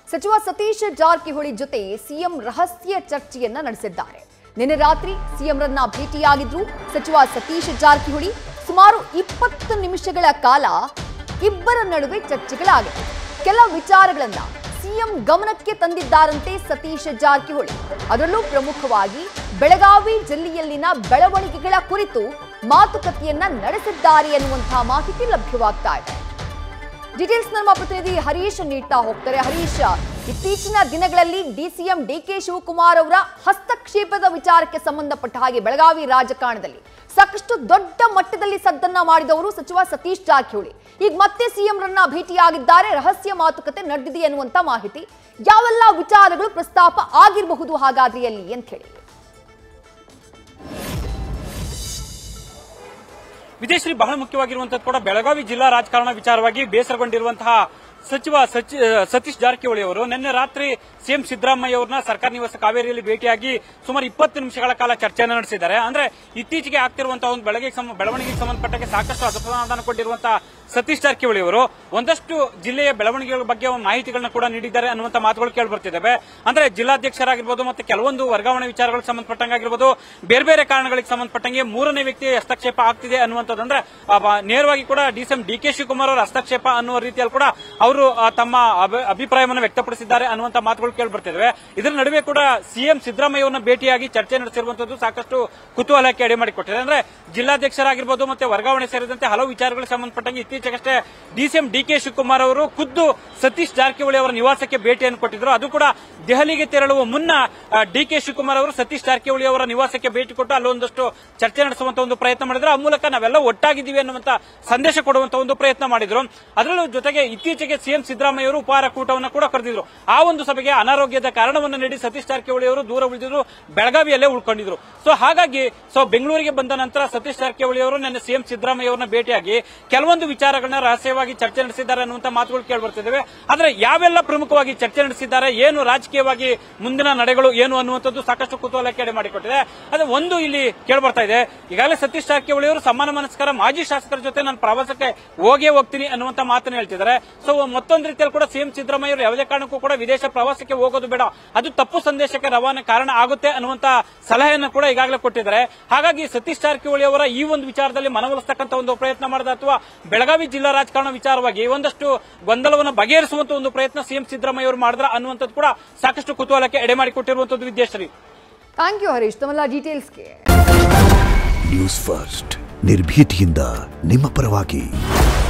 ಸಚಿವ ಸತೀಶ್ ಜಾರಕಿಹೊಳಿ ಜೊತೆ ಸಿಎಂ ರಹಸ್ಯ ಚರ್ಚೆಯನ್ನ ನಡೆಸಿದ್ದಾರೆ ನಿನ್ನೆ ರಾತ್ರಿ ಸಿಎಂರನ್ನ ಭೇಟಿಯಾಗಿದ್ರು ಸಚಿವ ಸತೀಶ್ ಜಾರಕಿಹೊಳಿ ಸುಮಾರು ಇಪ್ಪತ್ತು ನಿಮಿಷಗಳ ಕಾಲ ಇಬ್ಬರ ನಡುವೆ ಚರ್ಚೆಗಳಾಗಿವೆ ಕೆಲ ವಿಚಾರಗಳನ್ನ ಸಿಎಂ ಗಮನಕ್ಕೆ ತಂದಿದ್ದಾರಂತೆ ಸತೀಶ್ ಜಾರಕಿಹೊಳಿ ಅದರಲ್ಲೂ ಪ್ರಮುಖವಾಗಿ ಬೆಳಗಾವಿ ಜಿಲ್ಲೆಯಲ್ಲಿನ ಬೆಳವಣಿಗೆಗಳ ಕುರಿತು ಮಾತುಕತೆಯನ್ನ ನಡೆಸಿದ್ದಾರೆ ಎನ್ನುವಂತಹ ಮಾಹಿತಿ ಲಭ್ಯವಾಗ್ತಾ ಇದೆ ಡೀಟೇಲ್ಸ್ ನಮ್ಮ ಪ್ರತಿನಿಧಿ ಹರೀಶ್ ನೀಡ್ತಾ ಹೋಗ್ತಾರೆ ಹರೀಶ್ ಇತ್ತೀಚಿನ ದಿನಗಳಲ್ಲಿ ಡಿಸಿಎಂ ಡಿಕೆ ಶಿವಕುಮಾರ್ ಅವರ ಹಸ್ತಕ್ಷೇಪದ ವಿಚಾರಕ್ಕೆ ಸಂಬಂಧಪಟ್ಟ ಹಾಗೆ ಬೆಳಗಾವಿ ರಾಜಕಾರಣದಲ್ಲಿ ಸಾಕಷ್ಟು ದೊಡ್ಡ ಮಟ್ಟದಲ್ಲಿ ಸದ್ದನ್ನ ಮಾಡಿದವರು ಸಚಿವ ಸತೀಶ್ ಜಾರಕಿಹೊಳಿ ಈಗ ಮತ್ತೆ ಸಿಎಂ ರನ್ನ ಭೇಟಿಯಾಗಿದ್ದಾರೆ ರಹಸ್ಯ ಮಾತುಕತೆ ನಡೆದಿದೆ ಅನ್ನುವಂತ ಮಾಹಿತಿ ಯಾವೆಲ್ಲ ವಿಚಾರಗಳು ಪ್ರಸ್ತಾಪ ಆಗಿರಬಹುದು ಹಾಗಾದ್ರೆ ಎಲ್ಲಿ ಅಂತ ಹೇಳಿ ವಿದೇಶಿ ಬಹಳ ಮುಖ್ಯವಾಗಿರುವಂತದ್ದು ಕೂಡ ಬೆಳಗಾವಿ ಜಿಲ್ಲಾ ರಾಜಕಾರಣ ವಿಚಾರವಾಗಿ ಬೇಸರಗೊಂಡಿರುವಂತಹ ಸಚಿವ ಸಚಿ- ಸತೀಶ್ ಜಾರಕಿಹೊಳಿ ಅವರು ನಿನ್ನೆ ರಾತ್ರಿ ಸಿಎಂ ಸಿದ್ದರಾಮಯ್ಯ ಅವರನ್ನ ಸರ್ಕಾರ ನಿವಾಸ ಕಾವೇರಿಯಲ್ಲಿ ಭೇಟಿಯಾಗಿ ಸುಮಾರು ಇಪ್ಪತ್ತು ನಿಮಿಷಗಳ ಕಾಲ ಚರ್ಚೆಯನ್ನು ನಡೆಸಿದ್ದಾರೆ ಅಂದ್ರೆ ಇತ್ತೀಚೆಗೆ ಆಗ್ತಿರುವಂತಹ ಒಂದು ಬೆಳಗ್ಗೆ ಬೆಳವಣಿಗೆಗೆ ಸಂಬಂಧಪಟ್ಟಂಗೆ ಸಾಕಷ್ಟು ಅಸಮಾಧಾನ ಕೊಟ್ಟಿರುವಂತಹ ಸತೀಶ್ ಜಾರಕಿಹೊಳಿ ಅವರು ಒಂದಷ್ಟು ಜಿಲ್ಲೆಯ ಬೆಳವಣಿಗೆಗಳ ಬಗ್ಗೆ ಒಂದು ಮಾಹಿತಿಗಳನ್ನ ಕೂಡ ನೀಡಿದ್ದಾರೆ ಅನ್ನುವಂತ ಮಾತುಗಳು ಕೇಳಿ ಬರ್ತಿದ್ದಾವೆ ಅಂದ್ರೆ ಜಿಲ್ಲಾಧ್ಯಕ್ಷರಾಗಿರ್ಬೋದು ಮತ್ತೆ ಕೆಲವೊಂದು ವರ್ಗಾವಣೆ ವಿಚಾರಗಳಿಗೆ ಸಂಬಂಧಪಟ್ಟಂಗಾಗಿರ್ಬೋದು ಬೇರೆ ಬೇರೆ ಕಾರಣಗಳಿಗೆ ಸಂಬಂಧಪಟ್ಟಂಗೆ ಮೂರನೇ ವ್ಯಕ್ತಿಯ ಹಸ್ತಕ್ಷೇಪ ಆಗ್ತಿದೆ ಅನ್ನುವಂಥದ್ದು ಅಂದ್ರೆ ಆ, ಬ- ನೇರವಾಗಿ ಕೂಡ ಡಿಸಿಎಂ ಡಿ ಕೆ ಶಿವಕುಮಾರ್ ಅವರ ಹಸ್ತಕ್ಷೇಪ ಅನ್ನುವ ರೀತಿಯಲ್ಲಿ ಕೂಡ ಅವರು ಆ, ತಮ್ಮ ಅಭಿ- ಅಭಿಪ್ರಾಯವನ್ನು ವ್ಯಕ್ತಪಡಿಸಿದ್ದಾರೆ ಅನ್ನುವಂತ ಮಾತುಗಳು ಕೇಳಿ ಬರ್ತಿದ್ದಾವೆ ಇದರ ನಡುವೆ ಕೂಡ ಸಿಎಂ ಸಿದ್ದರಾಮಯ್ಯ ಅವರನ್ನ ಭೇಟಿಯಾಗಿ ಚರ್ಚೆ ನಡೆಸಿರುವಂತದ್ದು ಸಾಕಷ್ಟು ಕುತೂಹಲಕ್ಕೆ ಎಡೆ ಮಾಡಿಕೊಟ್ಟಿದೆ ಅಂದ್ರೆ ಜಿಲ್ಲಾಧ್ಯಕ್ಷರಾಗಿರ್ಬೋದು ಮತ್ತೆ ವರ್ಗಾವಣೆ ಸೇರಿದಂತೆ ಹಲವು ವಿಚಾರಗಳಿಗೆ ಸಂಬಂಧಪಟ್ಟಂಗೆ ಇತ್ತೀಚೆಗಷ್ಟೇ ಡಿಸಿಎಂ ಡಿ ಕೆ ಶಿವಕುಮಾರ್ ಅವರು ಖುದ್ದು ಸತೀಶ್ ಜಾರಕಿಹೊಳಿ ಅವರ ನಿವಾಸಕ್ಕೆ ಭೇಟಿಯನ್ನು ಕೊಟ್ಟಿದ್ರು ಅದು ಕೂಡ ದೆಹಲಿಗೆ ತೆರಳುವ ಮುನ್ನ ಡಿ ಕೆ ಶಿವಕುಮಾರ್ ಅವರು ಸತೀಶ್ ಜಾರಕಿಹೊಳಿ ಅವರ ನಿವಾಸಕ್ಕೆ ಭೇಟಿ ಕೊಟ್ಟು ಅಲ್ಲೊಂದಷ್ಟು ಚರ್ಚೆ ನಡೆಸುವಂತ ಒಂದು ಪ್ರಯತ್ನ ಮಾಡಿದ್ರು ಆ ಮೂಲಕ ನಾವೆಲ್ಲ ಒಟ್ಟಾಗಿದ್ದೀವಿ ಅನ್ನುವಂತ ಸಂದೇಶ ಕೊಡುವಂತ ಒಂದು ಪ್ರಯತ್ನ ಮಾಡಿದ್ರು ಅದರಲ್ಲೂ ಜೊತೆಗೆ ಇತ್ತೀಚೆಗೆ ಸಿಎಂ ಸಿದ್ದರಾಮಯ್ಯ ಅವರು ಉಪಹಾರ ಕೂಟವನ್ನು ಕೂಡ ಕರೆದಿದ್ರು ಆ ಒಂದು ಸಭೆಗೆ ಅನಾರೋಗ್ಯದ ಕಾರಣವನ್ನು ನೀಡಿ ಸತೀಶ್ ಜಾರಕಿಹೊಳಿ ಅವರು ದೂರ ಉಳಿದಿದ್ರು ಬೆಳಗಾವಿಯಲ್ಲೇ ಉಳ್ಕೊಂಡಿದ್ರು ಸೊ ಹಾಗಾಗಿ ಸೊ ಬೆಂಗಳೂರಿಗೆ ಬಂದ ನಂತರ ಸತೀಶ್ ಜಾರಕಿಹೊಳಿ ಅವರು ನಿನ್ನೆ ಸಿಎಂ ಸಿದ್ದರಾಮಯ್ಯ ಅವರನ್ನ ಭೇಟಿಯಾಗಿ ಕೆಲವೊಂದು ವಿಚಾರಗಳನ್ನ ರಹಸ್ಯವಾಗಿ ಚರ್ಚೆ ನಡೆಸಿದ್ದಾರೆ ಅನ್ನುವಂತ ಮಾತುಗಳು ಕೇಳಿ ಬರ್ತಿದ್ದಾವೆ ಆದ್ರೆ ಯಾವೆಲ್ಲ ಪ್ರಮುಖವಾಗಿ ಚರ್ಚೆ ನಡೆಸಿದ್ದಾರೆ ಏನು ರಾಜಕೀಯವಾಗಿ ಮುಂದಿನ ನಡೆಗಳು ಏನು ಅನ್ನುವಂಥದ್ದು ಸಾಕಷ್ಟು ಕುತೂಹಲಕ್ಕೆ ಎಡೆ ಮಾಡಿಕೊಟ್ಟಿದೆ ಅದೇ ಒಂದು ಇಲ್ಲಿ ಕೇಳಿ ಬರ್ತಾ ಇದೆ ಈಗಾಗಲೇ ಸತೀಶ್ ಜಾರಕಿಹೊಳಿ ಅವರು ಸಮಾನ ಮನಸ್ಕರ ಮಾಜಿ ಶಾಸಕರ ಜೊತೆ ನಾನು ಪ್ರವಾಸಕ್ಕೆ ಹೋಗೇ ಹೋಗ್ತೀನಿ ಅನ್ನುವಂತ ಮಾತನ್ನು ಹೇಳ್ತಿದ್ದಾರೆ ಸೊ ಮತ್ತೊಂದು ರೀತಿಯಲ್ಲಿ ಕೂಡ ಸಿಎಂ ಸಿದ್ದರಾಮಯ್ಯ ಅವರು ಯಾವುದೇ ಕಾರಣಕ್ಕೂ ಕೂಡ ವಿದೇಶ ಪ್ರವಾಸಕ್ಕೆ ಹೋಗೋದು ಬೇಡ ಅದು ತಪ್ಪು ಸಂದೇಶಕ್ಕೆ ರವಾನೆ ಕಾರಣ ಆಗುತ್ತೆ ಅನ್ನುವಂತ ಸಲಹೆಯನ್ನು ಕೂಡ ಈಗಾಗಲೇ ಕೊಟ್ಟಿದ್ದಾರೆ ಹಾಗಾಗಿ ಸತೀಶ್ ಜಾರಕಿಹೊಳಿ ಅವರ ಈ ಒಂದು ವಿಚಾರದಲ್ಲಿ ಮನವೊಲಿಸ್ತಕ್ಕಂಥ ಒಂದು ಪ್ರಯತ್ನ ಮಾಡಿದ ಅಥವಾ ಬೆಳಗಾವಿ ಜಿಲ್ಲಾ ರಾಜಕಾರಣ ವಿಚಾರವಾಗಿ ಒಂದಷ್ಟು ಗೊಂದಲವನ್ನು ಬಗೆಹರಿಸುವಂತ ಒಂದು ಪ್ರಯತ್ನ ಸಿಎಂ ಸಿದ್ದರಾಮಯ್ಯ ಅವರು ಮಾಡಿದ್ರ ಅನ್ನುವಂಥದ್ದು ಕೂಡ ಸಾಕಷ್ಟು ಕುತೂಹಲಕ್ಕೆ ಎಡೆ ಮಾಡಿಕೊಟ್ಟಿರುವಂತದ್ದು ವಿದ್ಯಾಶ್ರೀ ಥ್ಯಾಂಕ್ ಯು ಹರೀಶ್ ತಮ್ಮೆಲ್ಲ ಡೀಟೇಲ್ಸ್ಗೆ ನ್ಯೂಸ್ ಫಸ್ಟ್ ನಿರ್ಭೀತಿಯಿಂದ ನಿಮ್ಮ ಪರವಾಗಿ